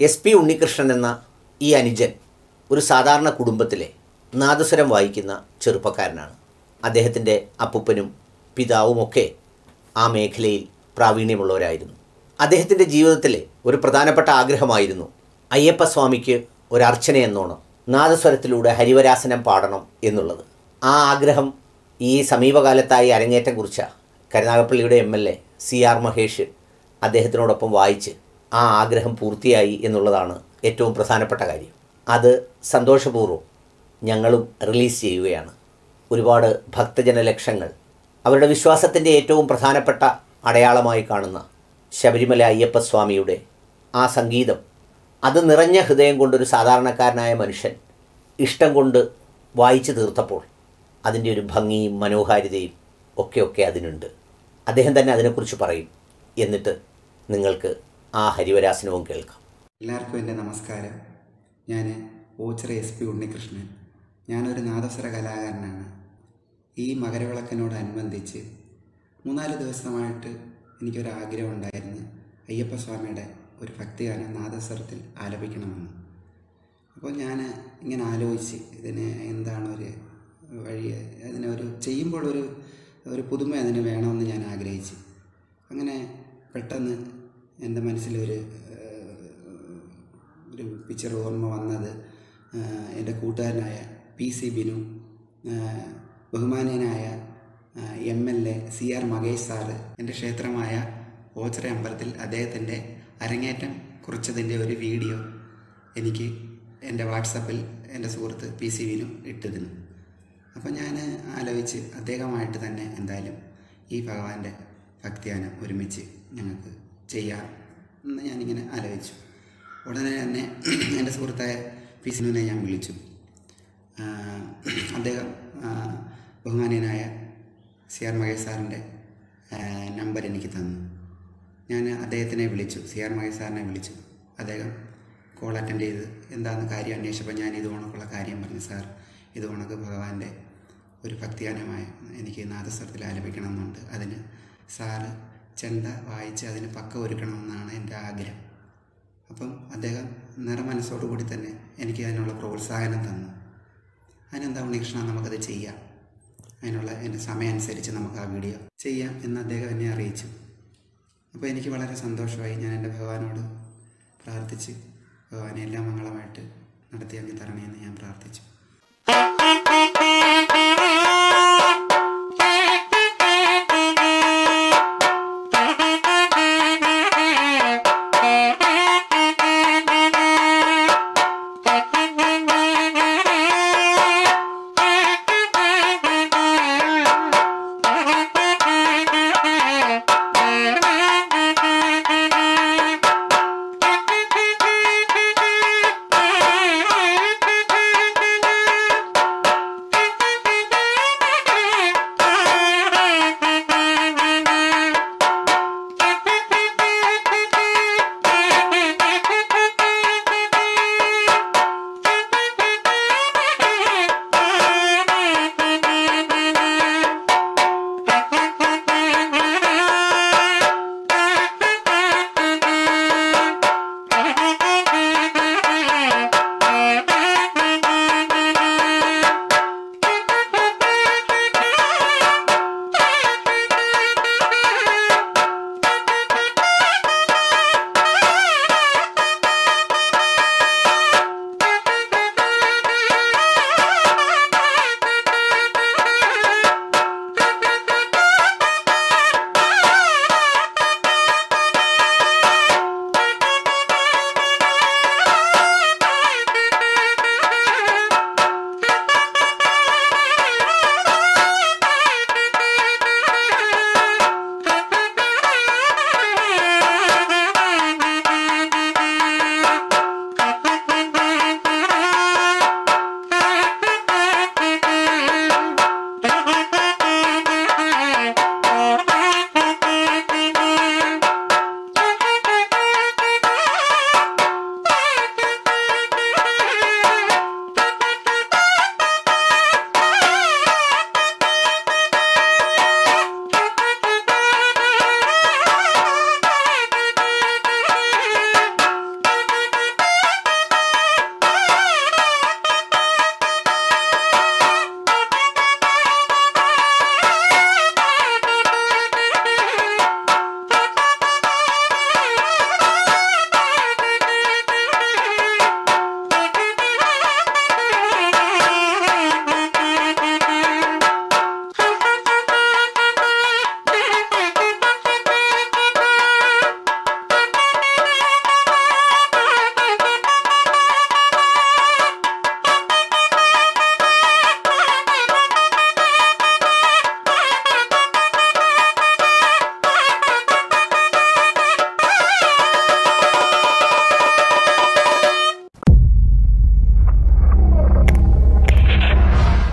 S P Unnikrishnan എന്ന ഈ അനുജൻ ഒരു സാധാരണ കുടുംബത്തിലെ നാദസ്വരം വായിക്കുന്ന ചെറുപ്പക്കാരനാണ് അദ്ദേഹത്തിൻ്റെ അപ്പൂപ്പനും പിതാവുമൊക്കെ ആ മേഖലയിൽ പ്രാവീണ്യമുള്ളവരായിരുന്നു അദ്ദേഹത്തിൻ്റെ ജീവിതത്തിലെ ഒരു പ്രധാനപ്പെട്ട ആഗ്രഹമായിരുന്നു അയ്യപ്പസ്വാമിക്ക് ഒരു അർച്ചന എന്നോണം നാദസ്വരത്തിലൂടെ ഹരിവരാസനം പാടണം എന്നുള്ളത് ആ ആഗ്രഹം ഈ സമീപകാലത്തായി അരങ്ങേറ്റം കുറിച്ച കരുനാഗപ്പള്ളിയുടെ M L A C R Mahesh അദ്ദേഹത്തിനോടൊപ്പം വായിച്ച് ആ ആഗ്രഹം പൂർത്തിയായി എന്നുള്ളതാണ് ഏറ്റവും പ്രധാനപ്പെട്ട കാര്യം അത് സന്തോഷപൂർവ്വം ഞങ്ങളും റിലീസ് ചെയ്യുകയാണ് ഒരുപാട് ഭക്തജന ലക്ഷങ്ങൾ അവരുടെ വിശ്വാസത്തിൻ്റെ ഏറ്റവും പ്രധാനപ്പെട്ട അടയാളമായി കാണുന്ന ശബരിമല അയ്യപ്പസ്വാമിയുടെ ആ സംഗീതം അത് നിറഞ്ഞ ഹൃദയം കൊണ്ടൊരു സാധാരണക്കാരനായ മനുഷ്യൻ ഇഷ്ടം കൊണ്ട് വായിച്ചു തീർത്തപ്പോൾ അതിൻ്റെ ഒരു ഭംഗിയും മനോഹാരിതയും ഒക്കെ ഒക്കെ അതിനുണ്ട് അദ്ദേഹം തന്നെ അതിനെക്കുറിച്ച് പറയും എന്നിട്ട് നിങ്ങൾക്ക് ആ ഹരിവരാസനവും കേൾക്കാം എല്ലാവർക്കും എൻ്റെ നമസ്കാരം ഞാൻ ഓച്ചിറ എസ് പി ഉണ്ണികൃഷ്ണൻ ഞാനൊരു നാദസ്വര കലാകാരനാണ് ഈ മകരവിളക്കിനോടനുബന്ധിച്ച് മൂന്നാല് ദിവസമായിട്ട് എനിക്കൊരു ആഗ്രഹം ഉണ്ടായിരുന്നു അയ്യപ്പസ്വാമിയുടെ ഒരു ഭക്തിഗാനം നാദസ്വരത്തിൽ ആലപിക്കണമെന്ന് അപ്പോൾ ഞാൻ ഇങ്ങനെ ആലോചിച്ച് ഇതിന് എന്താണ് ഒരു വഴി അതിനെ ഒരു ചെയ്യുമ്പോൾ ഒരു ഒരു പുതുമ അതിന് വേണമെന്ന് ഞാൻ ആഗ്രഹിച്ചു അങ്ങനെ പെട്ടെന്ന് എൻ്റെ മനസ്സിലൊരു ഏഹ്, ഒരു പിക്ചർ ഓർമ്മ വന്നത് ഏഹ്, എൻ്റെ കൂട്ടുകാരനായ പി സി ബിനു ഏഹ്, ബഹുമാനീയനായ M L A C R Mahesh sir എൻ്റെ ക്ഷേത്രമായ ഓച്ചിറ അമ്പലത്തിൽ അദ്ദേഹത്തിൻ്റെ അരങ്ങേറ്റം കുറിച്ചതിൻ്റെ ഒരു വീഡിയോ എനിക്ക് എൻ്റെ വാട്സപ്പിൽ എൻ്റെ സുഹൃത്ത് പി സി വിനു ഇട്ടിരുന്നു അപ്പോൾ ഞാൻ ആലോചിച്ച് അദ്ദേഹമായിട്ട് തന്നെ എന്തായാലും ഈ ഭഗവാന്റെ ഭക്തിയാനം ഒരുമിച്ച് ഞങ്ങൾക്ക് ചെയ്യാം എന്ന് ഞാനിങ്ങനെ ആലോചിച്ചു ഉടനെ തന്നെ എൻ്റെ സുഹൃത്തായ പി സിനുവിനെ ഞാൻ വിളിച്ചു ആ, അദ്ദേഹം ആ, ബഹുമാനീയനായ സി ആർ മഹേഷ് സാറിൻ്റെ നമ്പർ എനിക്ക് തന്നു ഞാൻ അദ്ദേഹത്തിനെ വിളിച്ചു സി ആർ മഹേഷ് സാറിനെ വിളിച്ചു അദ്ദേഹം കോൾ അറ്റൻഡ് ചെയ്ത് എന്താണെന്ന് കാര്യം അന്വേഷിച്ചപ്പോൾ ഞാൻ ഇത് കണക്കുള്ള കാര്യം പറഞ്ഞു സാർ ഇത് കണക്ക് ഭഗവാന്റെ ഒരു ഭക്തിഗാനമായ എനിക്ക് നാദസ്വരത്തിൽ ആലപിക്കണമെന്നുണ്ട് അതിന് സാറ് ചെണ്ട വായിച്ച് അതിന് പക്ക ഒരുക്കണമെന്നാണ് എൻ്റെ ആഗ്രഹം അപ്പം അദ്ദേഹം നിറമനസ്സോടു കൂടി തന്നെ എനിക്ക് അതിനുള്ള പ്രോത്സാഹനം തന്നു അതിനെന്താ ഉണ്ണികൃഷ്ണ നമുക്കത് ചെയ്യാം അതിനുള്ള എൻ്റെ സമയം അനുസരിച്ച് നമുക്ക് ആ വീഡിയോ ചെയ്യാം എന്ന് അദ്ദേഹം എന്നെ അറിയിച്ചു അപ്പോൾ എനിക്ക് വളരെ സന്തോഷമായി ഞാൻ എൻ്റെ ഭഗവാനോട് പ്രാർത്ഥിച്ച് ഭഗവാനെ എല്ലാം മംഗളമായിട്ട് നടത്തി അങ്ങ് തരണേ എന്ന് ഞാൻ പ്രാർത്ഥിച്ചു